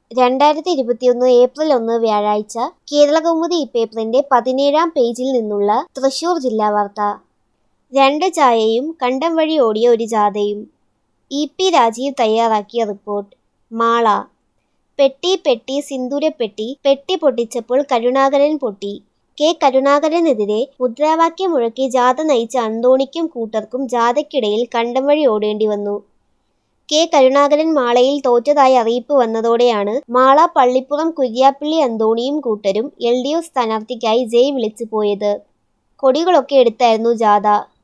രണ്ടായിരത്തി ഇരുപത്തിയൊന്ന് ഏപ്രിൽ ഒന്ന് വ്യാഴാഴ്ച കേരളകൗമുദി ഇപ്പേപ്പറിന്റെ പതിനേഴാം പേജിൽ നിന്നുള്ള തൃശൂർ ജില്ലാ വാർത്ത രണ്ട് ചായയും കണ്ടം വഴി ഓടിയ ഒരു ജാഥയും ഇ പി രാജീവ് തയ്യാറാക്കിയ റിപ്പോർട്ട് മാള പെട്ടി പെട്ടി സിന്ദൂരപ്പെട്ടി പെട്ടി പൊട്ടിച്ചപ്പോൾ കരുണാകരൻ പൊട്ടി കെ കരുണാകരനെതിരെ മുദ്രാവാക്യം മുഴക്കി ജാഥ നയിച്ച അന്തോണിക്കും കൂട്ടർക്കും ജാഥയ്ക്കിടയിൽ കണ്ടം വഴി ഓടേണ്ടി വന്നു കെ കരുണാകരൻ മാളയിൽ തോറ്റതായി അറിയിപ്പ് വന്നതോടെയാണ് മാള പള്ളിപ്പുറം കുര്യാപ്പള്ളി അന്തോണിയും കൂട്ടരും എൽ ഡി എഫ് സ്ഥാനാർത്ഥിക്കായി ജയ് വിളിച്ചു പോയത് കൊടികളൊക്കെ എടുത്തായിരുന്നു ജാഥ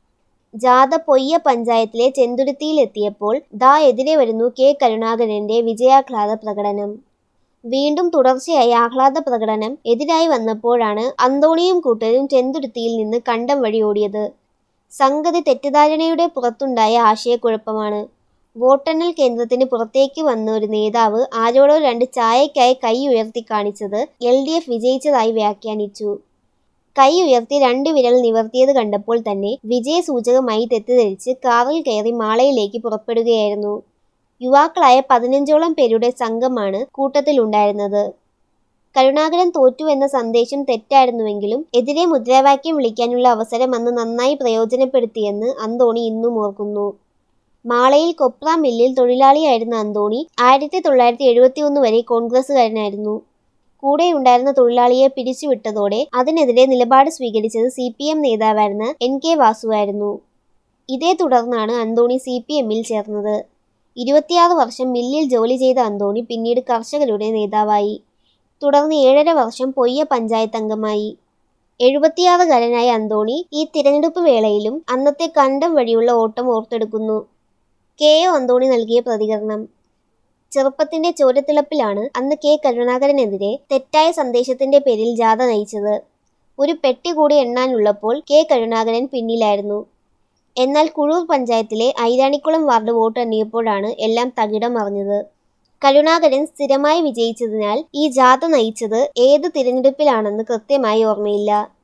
ജാഥ പൊയ്യ പഞ്ചായത്തിലെ ചെന്തുരുത്തിയിലെത്തിയപ്പോൾ ദാ എതിരെ വരുന്നു കെ കരുണാകരന്റെ വിജയാഹ്ലാദ പ്രകടനം വീണ്ടും തുടർച്ചയായി ആഹ്ലാദ പ്രകടനം എതിരായി വന്നപ്പോഴാണ് അന്തോണിയും കൂട്ടരും ചെന്തുരുത്തിയിൽ നിന്ന് കണ്ടം വഴി ഓടിയത് സംഗതി തെറ്റിദ്ധാരണയുടെ പുറത്തുണ്ടായ ആശയക്കുഴപ്പമാണ് വോട്ടെണ്ണൽ കേന്ദ്രത്തിന് പുറത്തേക്ക് വന്ന ഒരു നേതാവ് ആരോടോ രണ്ട് ചായയ്ക്കായി കൈ ഉയർത്തി കാണിച്ചത് എൽ ഡി എഫ് വിജയിച്ചതായി വ്യാഖ്യാനിച്ചു കൈ ഉയർത്തി രണ്ട് വിരൽ നിവർത്തിയത് കണ്ടപ്പോൾ തന്നെ വിജയസൂചകമായി തെറ്റിദ്ധരിച്ച് കാറിൽ കയറി മാളയിലേക്ക് പുറപ്പെടുകയായിരുന്നു യുവാക്കളായ പതിനഞ്ചോളം പേരുടെ സംഘമാണ് കൂട്ടത്തിലുണ്ടായിരുന്നത് കരുണാകരൻ തോറ്റു എന്ന സന്ദേശം തെറ്റായിരുന്നുവെങ്കിലും എതിരെ മുദ്രാവാക്യം വിളിക്കാനുള്ള അവസരം അന്ന് നന്നായി പ്രയോജനപ്പെടുത്തിയെന്ന് അന്തോണി ഇന്നും ഓർക്കുന്നു മാളയിൽ കൊപ്ര മില്ലിൽ തൊഴിലാളിയായിരുന്ന അന്തോണി ആയിരത്തി തൊള്ളായിരത്തി എഴുപത്തി ഒന്ന് വരെ കോൺഗ്രസുകാരനായിരുന്നു കൂടെയുണ്ടായിരുന്ന തൊഴിലാളിയെ പിരിച്ചുവിട്ടതോടെ അതിനെതിരെ നിലപാട് സ്വീകരിച്ചത് സി പി എം നേതാവായിരുന്ന എൻ കെ വാസുവായിരുന്നു ഇതേ തുടർന്നാണ് അന്തോണി സി പി എമ്മിൽ ചേർന്നത് ഇരുപത്തിയാറ് വർഷം മില്ലിൽ ജോലി ചെയ്ത അന്തോണി പിന്നീട് കർഷകരുടെ നേതാവായി തുടർന്ന് ഏഴര വർഷം പൊയ്യ പഞ്ചായത്ത് അംഗമായി എഴുപത്തിയാറുകാരനായ അന്തോണി ഈ തിരഞ്ഞെടുപ്പ് വേളയിലും അന്നത്തെ കണ്ടം വഴിയുള്ള ഓട്ടം ഓർത്തെടുക്കുന്നു കെ ഒ അന്തോണി നൽകിയ പ്രതികരണം ചെറുപ്പത്തിന്റെ ചോരത്തിളപ്പിലാണ് അന്ന് കെ കരുണാകരനെതിരെ തെറ്റായ സന്ദേശത്തിന്റെ പേരിൽ ജാഥ നയിച്ചത് ഒരു പെട്ടി കൂടി എണ്ണാനുള്ളപ്പോൾ കെ കരുണാകരൻ പിന്നിലായിരുന്നു എന്നാൽ കുഴൂർ പഞ്ചായത്തിലെ ഐരാണിക്കുളം വാർഡ് വോട്ടെണ്ണിയപ്പോഴാണ് എല്ലാം തകിടം മറിഞ്ഞത് കരുണാകരൻ സ്ഥിരമായി വിജയിച്ചതിനാൽ ഈ ജാഥ നയിച്ചത് ഏത് തിരഞ്ഞെടുപ്പിലാണെന്ന് കൃത്യമായി ഓർമ്മയില്ല